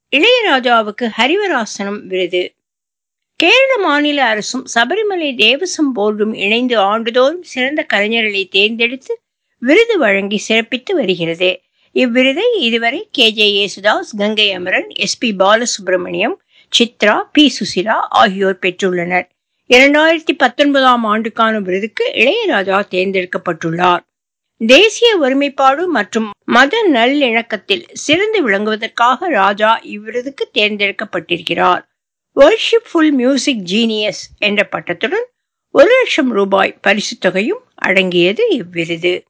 இளையராஜாவுக்கு ஹரிவராசனம் விருது கேரள மாநில அரசும் சபரிமலை தேவசம் போர்டும் இணைந்து ஆண்டுதோறும் சிறந்த கலைஞர்களை தேர்ந்தெடுத்து விருது வழங்கி சிறப்பித்து வருகிறது இவ்விருதை இதுவரை K J Yesudas Gangai Amaran S P Balasubrahmanyam Chithra P Susheela ஆகியோர் பெற்றுள்ளனர் இரண்டாயிரத்தி பத்தொன்பதாம் ஆண்டுக்கான விருதுக்கு இளையராஜா தேர்ந்தெடுக்கப்பட்டுள்ளார் தேசிய ஒருமைப்பாடு மற்றும் மத நல்லிணக்கத்தில் சிறந்து விளங்குவதற்காக ராஜா இவ்விருதுக்கு தேர்ந்தெடுக்கப்பட்டிருக்கிறார் வர்ஷிப்ஃபுல் மியூசிக் ஜீனியஸ் என்ற பட்டத்துடன் ஒரு லட்சம் ரூபாய் பரிசுத் தொகையும் அடங்கியது இவ்விருது